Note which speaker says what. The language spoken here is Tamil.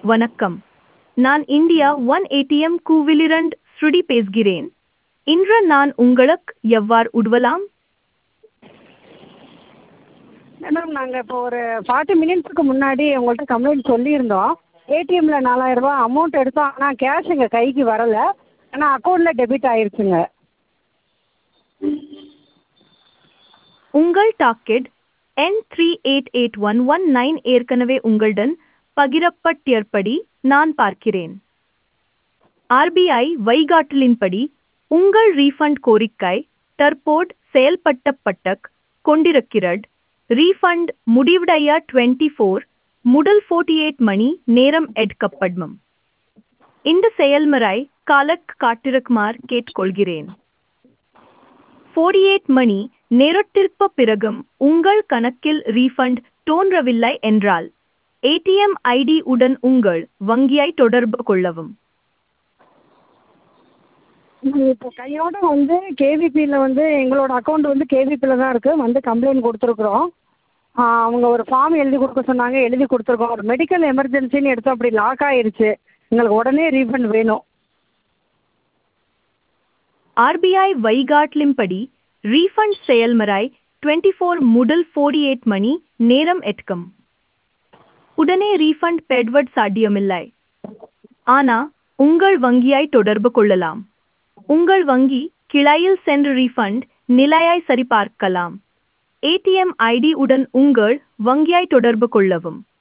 Speaker 1: வணக்கம் நான் இந்தியா ஒன் ஏடிஎம் கூவிலிரண்ட் ஸ்ருடி பேசுகிறேன் இன்று நான் உங்களுக்கு எவ்வாறு உதவலாம்
Speaker 2: மேடம் நாங்கள் இப்போ ஒரு ஃபார்ட்டி மினிட்ஸுக்கு முன்னாடி உங்கள்கிட்ட கம்ப்ளைண்ட் சொல்லியிருந்தோம் ஏடிஎம்மில் நாலாயிரரூபா அமௌண்ட் எடுத்தோம் ஆனால் கேஷ் எங்கள் கைக்கு வரலை ஆனால் அக்கௌண்ட்டில் டெபிட் ஆயிருச்சுங்க
Speaker 1: உங்கள் docket N three eight eight one one nine ஏற்கனவே உங்களுடன் பகிரப்பட்டிருப்படி நான் பார்க்கிறேன் ஆர்பிஐ வழிகாட்டலின்படி உங்கள் ரீஃபண்ட் கோரிக்கை தற்போது செயல்படுத்தப்பட்டக் கொண்டிருக்கிறது ரீஃபண்ட் முடிவடைய டுவெண்ட்டி ஃபோர் முதல் ஃபோர்ட்டி எயிட் மணி நேரம் எடுக்கப்படும் இந்த செயல்முறை காலக் காட்டிருக்குமாறு கேட்டுக்கொள்கிறேன் ஃபோர்ட்டி எயிட் மணி நேரத்திற்கு பிறகும் உங்கள் கணக்கில் ரீஃபண்ட் தோன்றவில்லை என்றால் ஏடிஎம் ஐடி உடன் உங்கள் வங்கியை தொடர்பு கொள்ளவும்
Speaker 2: இப்போ கையோட வந்து கேவிபியில் வந்து எங்களோட அக்கௌண்ட் வந்து கேவிபியில் தான் இருக்குது வந்து கம்ப்ளைண்ட் கொடுத்துருக்குறோம் அவங்க ஒரு ஃபார்ம் எழுதி கொடுக்க சொன்னாங்க எழுதி கொடுத்துருக்கோம் ஒரு மெடிக்கல் எமர்ஜென்சின்னு எடுத்தோம் அப்படி லாக் ஆயிருச்சு எங்களுக்கு உடனே ரீஃபண்ட் வேணும்
Speaker 1: ஆர்பிஐ வழிகாட்டலின்படி ரீஃபண்ட் செயல்முறை டுவெண்ட்டி ஃபோர் முதல் ஃபோர்ட்டி எயிட் மணி நேரம் எடுக்கும் உடனே ரீஃபண்ட் பெறுவது சாத்தியமில்லை ஆனா உங்கள் வங்கியை தொடர்பு கொள்ளலாம் உங்கள் வங்கி கிளையில் சென்று ரீஃபண்ட் நிலையை சரிபார்க்கலாம் ஏடிஎம் ஐடி உடன் உங்கள் வங்கியை தொடர்பு கொள்ளவும்